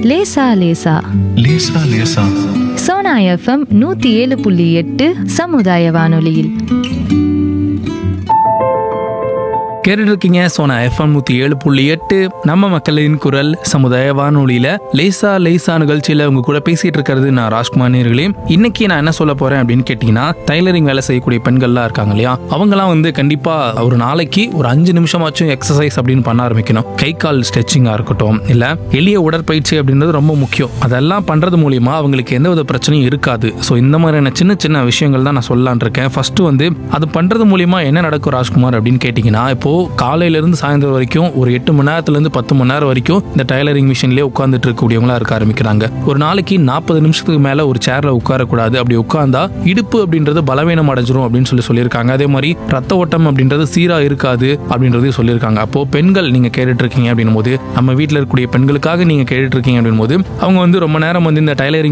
லேசா லேசா லேசா லேசா சோனா எஃப்எம் நூத்தி ஏழு புள்ளி எட்டு சமுதாய வானொலியில் கேட்டுட்டு இருக்கீங்க சோனா எஃப்எம் நூற்றி ஏழு புள்ளி எட்டு நம்ம மக்களின் குரல் சமுதாய வானொலியில் லேசா லேசா நிகழ்ச்சியில் உங்க கூட பேசிட்டு இருக்கிறது நான் ராஜ்குமார் நேர்களே இன்னைக்கு நான் என்ன சொல்ல போறேன் அப்படின்னு கேட்டிங்கன்னா டைலரிங் வேலை செய்யக்கூடிய பெண்கள்லாம் இருக்காங்க இல்லையா அவங்கலாம் வந்து கண்டிப்பாக ஒரு நாளைக்கு ஒரு அஞ்சு நிமிஷமாச்சும் எக்ஸசைஸ் அப்படின்னு பண்ண ஆரம்பிக்கணும் கை கால் ஸ்ட்ரெச்சிங்காக இருக்கட்டும் இல்லை எளிய உடற்பயிற்சி அப்படின்றது ரொம்ப முக்கியம் அதெல்லாம் பண்ணுறது மூலியமா அவங்களுக்கு எந்த வித பிரச்சனையும் இருக்காது ஸோ இந்த மாதிரியான சின்ன சின்ன விஷயங்கள் தான் நான் சொல்லலான் இருக்கேன் ஃபர்ஸ்ட் வந்து அது பண்றது மூலியமா என்ன நடக்கும் ராஜ்குமார் அப்படின்னு கேட்டிங்கன்னா இப்போ காலையில இருந்து சாயந்தரம் வரைக்கும் ஒரு எட்டு மணி நேரத்துல இருந்து பத்து மணி நேரம் வரைக்கும் இந்த டைலரிங் மிஷின்லேயே உட்காந்துட்டு இருக்கக்கூடியவங்களா இருக்க ஆரம்பிக்கிறாங்க ஒரு நாளைக்கு நாற்பது நிமிஷத்துக்கு மேல ஒரு சேர்ல உட்காரக்கூடாது அப்படி உட்கார்ந்தா இடுப்பு அப்படின்றது பலவீனம் அடைஞ்சிரும் அப்படின்னு சொல்லி சொல்லியிருக்காங்க அதே மாதிரி ரத்த ஓட்டம் அப்படின்றது சீரா இருக்காது அப்படின்றதையும் சொல்லியிருக்காங்க அப்போ பெண்கள் நீங்க கேட்டுட்டு இருக்கீங்க அப்படின்னும் போது நம்ம வீட்டில் இருக்கக்கூடிய பெண்களுக்காக நீங்க கேட்டுட்டு இருக்கீங்க அப்படின்னும் போது அவங்க வந்து ரொம்ப நேரம் வந்து இந்த டைலரிங்